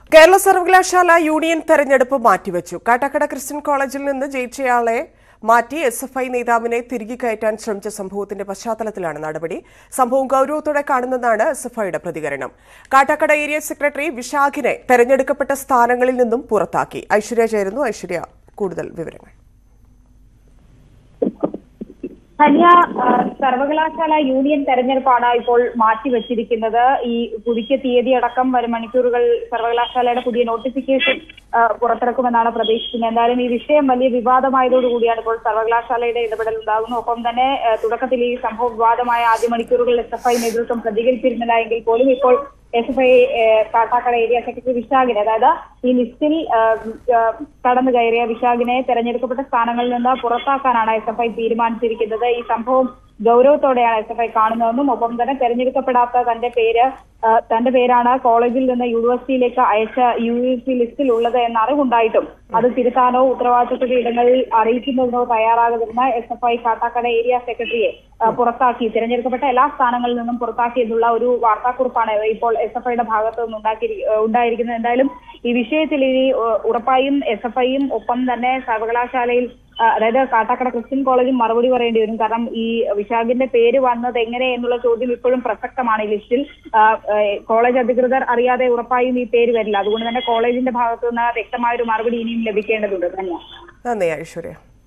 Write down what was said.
കേരള സർവകലാശാല യൂണിയൻ തെരഞ്ഞെടുപ്പ് മാറ്റിവെച്ചു കാട്ടാക്കട ക്രിസ്ത്യൻ കോളേജിൽ നിന്ന് ജയിച്ചയാളെ മാറ്റി എസ് എഫ് ഐ നേതാവിനെ തിരികെ കയറ്റാൻ ശ്രമിച്ച സംഭവത്തിന്റെ പശ്ചാത്തലത്തിലാണ് നടപടി സംഭവം ഗൌരവത്തോടെ കാണുന്നതാണ് എസ് എഫ് ഐയുടെ പ്രതികരണം കാട്ടാക്കട ഏരിയ സെക്രട്ടറി വിശാഖിനെ തെരഞ്ഞെടുക്കപ്പെട്ട സ്ഥാനങ്ങളിൽ നിന്നും പുറത്താക്കി ഐശ്വര്യ ചേരുന്നു ഐശ്വര്യ കൂടുതൽ വിവരങ്ങൾ ധന്യ ആ, സർവകലാശാല യൂണിയൻ തെരഞ്ഞെടുപ്പാണ് ഇപ്പോൾ മാറ്റിവെച്ചിരിക്കുന്നത് ഈ പുതുക്കിയ തീയതി അടക്കം വരും മണിക്കൂറുകൾ സർവകലാശാലയുടെ പുതിയ നോട്ടിഫിക്കേഷൻ ആ, പുറത്തിറക്കുമെന്നാണ് പ്രതീക്ഷിക്കുന്നത് എന്തായാലും ഈ വിഷയം വലിയ വിവാദമായതോടുകൂടിയാണ് ഇപ്പോൾ സർവകലാശാലയുടെ ഇടപെടൽ ഉണ്ടാകുന്നത് ഒപ്പം തന്നെ ആ, തുടക്കത്തിൽ ഈ സംഭവം വിവാദമായ ആദ്യ മണിക്കൂറുകളിൽ എസ് എഫ് ഐ നേതൃത്വം പ്രതികരിച്ചിരുന്നില്ല എങ്കിൽ പോലും ഇപ്പോൾ S F I Kattakada area secretary വിശാഖിനെ അതായത് ഈ ലിസ്റ്റിൽ ആ, ആ, കടന്നു കയറിയ വിശാഖിനെ തെരഞ്ഞെടുക്കപ്പെട്ട സ്ഥാനങ്ങളിൽ നിന്ന് പുറത്താക്കാനാണ് എസ് എഫ് ഐ തീരുമാനിച്ചിരിക്കുന്നത് ഈ സംഭവം ഗൗരവത്തോടെയാണ് എസ് എഫ് ഐ കാണുന്നതെന്നും ഒപ്പം തന്നെ തെരഞ്ഞെടുക്കപ്പെടാത്ത തന്റെ പേര് ആ, തന്റെ പേരാണ് കോളേജിൽ നിന്ന് യൂണിവേഴ്സിറ്റിയിലേക്ക് അയച്ച യു എസ് സി ലിസ്റ്റിൽ ഉള്ളത് എന്ന അറിവുണ്ടായിട്ടും അത് തിരുത്താനോ ഉത്തരവാദിത്തത്തിന്റെ ഇടങ്ങളിൽ അറിയിക്കുന്നതിനോ തയ്യാറാകുന്ന S F I Kattakada area സെക്രട്ടറിയെ ആ, പുറത്താക്കി തിരഞ്ഞെടുക്കപ്പെട്ട എല്ലാ സ്ഥാനങ്ങളിൽ നിന്നും പുറത്താക്കി എന്നുള്ള ഒരു വാർത്താക്കുറിപ്പാണ് ഇപ്പോൾ എസ് എഫ് ഐയുടെ ഭാഗത്തു നിന്ന് ഉണ്ടാക്കി ഉണ്ടായിരിക്കുന്നത് എന്തായാലും ഈ വിഷയത്തിൽ ഇനി ഉ- ഉറപ്പായും എസ് എഫ് ഐയും ഒപ്പം തന്നെ സർവകലാശാലയിൽ ആ, അതായത് കാട്ടാക്കട ക്രിസ്ത്യൻ കോളേജും മറുപടി പറയേണ്ടി വരും കാരണം ഈ വിശാഖിന്റെ പേര് വന്നത് എങ്ങനെ എന്നുള്ള ചോദ്യം ഇപ്പോഴും പ്രസക്തമാണ് ഈ ലിസ്റ്റിൽ ആ, ആ, കോളേജ് അധികൃതർ അറിയാതെ ഉറപ്പായും ഈ പേര് വരില്ല അതുകൊണ്ട് തന്നെ കോളേജിന്റെ ഭാഗത്തു നിന്ന് വ്യക്തമായ ഒരു മറുപടി ഇനിയും ലഭിക്കേണ്ടതുണ്ട് തന്നെ നന്ദി ഐശ്വര്യ